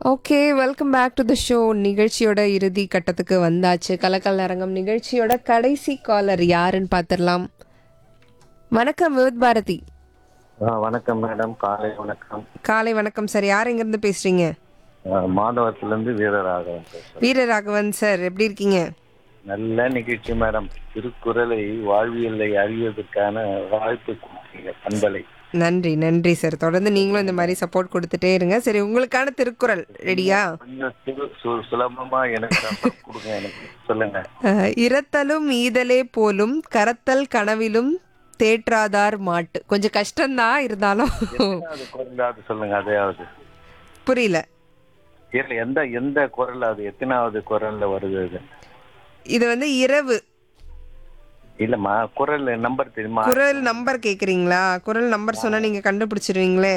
Okay welcome back to the show நிகழ்ச்சியோட இறுதி கட்டத்துக்கு வந்தாச்சு கலக்கல் அரங்கம் நிகழ்ச்சியோட கடைசி காலர் யாருன்னு பார்த்துடலாம் வணக்கம் விவத் பாரதி ஆ, வணக்கம் மேடம் காலை வணக்கம் காலை வணக்கம் சார் யார் எங்கேருந்து பேசுறீங்க ஆ, மாதவத்திலிருந்து வீரராகவன் பேசுறேன் வீரராகவன் சார் எப்படி இருக்கீங்க நல்ல நிகழ்ச்சி மேடம் திருக்குறளை வாழ்வியலை அறிவதற்கான வாய்ப்பு கொடுத்தீங்க பண்பலை நன்றி நன்றி சார் தொடர்ந்து நீங்களும் இந்த மாதிரி சப்போர்ட் கொடுத்துட்டே இருங்க சரி உங்களுக்கான திருக்குறள் ரெடியா கொஞ்சம் சு- சு- சுலபமா எனக்கு refer கொடுங்க எனக்கு சொல்லுங்க அஹ், இரத்தலும் ஈதலே போலும் கரத்தல் கனவிலும் தேற்றாதார் மாட்டு கொஞ்சம் கஷ்டம்தான் இருந்தாலும் எத்தனாவது குரலாவது சொல்லுங்க அதையாவது புரியல இல்ல எந்த எந்த குரல் அது எத்தனாவது குரல்ல வருது அது இது வந்து இரவு இல்லம்மா குரல் நம்பர் தெரியுமா குரல் நம்பர் கேக்குறீங்களா குரல் நம்பர் சொன்னா நீங்க கண்டுபிடிச்சிருவீங்களே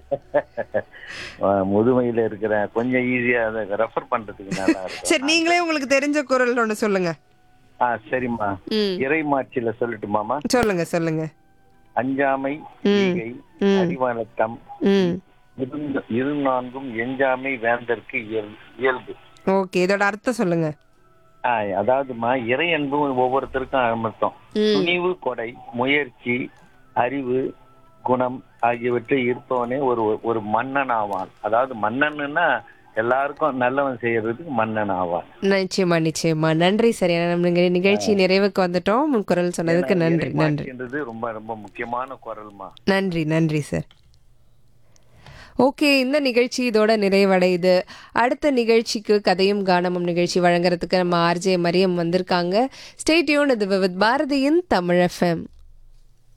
ஆ, முதுமையில இருக்கிறேன் கொஞ்சம் ஈஸியா அதை ரெஃபர் பண்றதுக்கு நல்லா இருக்கும் சரி நீங்களே உங்களுக்கு தெரிஞ்ச குரல் ஒண்ணு சொல்லுங்க ஆ சரிம்மா ம் இறைமாட்சியில சொல்லட்டுமாமா சொல்லுங்க சொல்லுங்க அஞ்சாமை ஈகை அறிவணக்கம் ம் இருந்த- இரு நான்கும் எஞ்சாமை வேந்தற்கு இயல் இயல்பு ஓகே இதோட அர்த்தம் சொல்லுங்க ஆ, அதாவதுமா இறை அன்பு ஒவ்வொருத்தருக்கும் அமர்த்தம் ம். துணிவு கொடை முயற்சி அறிவு குணம் ஆகியவற்றை இருப்பவனே ஒரு ஒரு மன்னன் ஆவான் அதாவது மன்னன்னா எல்லாருக்கும் நல்லவன் செய்யறதுக்கு மன்னன் ஆவான் நிச்சயமா நிச்சயமா நன்றி சரி நம்ம நிக- நிகழ்ச்சி நிறைவுக்கு வந்துட்டோம் உன் குரல் சொன்னதுக்கு நன்றி நன்றி இறைமாட்சின்றது ரொம்ப ரொம்ப முக்கியமான குரல்மா நன்றி நன்றி சார் ஓகே இந்த நிகழ்ச்சி இதோட நிறைவடையுது அடுத்த நிகழ்ச்சிக்கு கதையும் கானமும் நிகழ்ச்சி வழங்குறதுக்கு நம்ம ஆர்ஜே மரியம் வந்திருக்காங்க ஸ்டேட்யூன் இது வித் பாரதியின் தமிழ் எஃப்எம்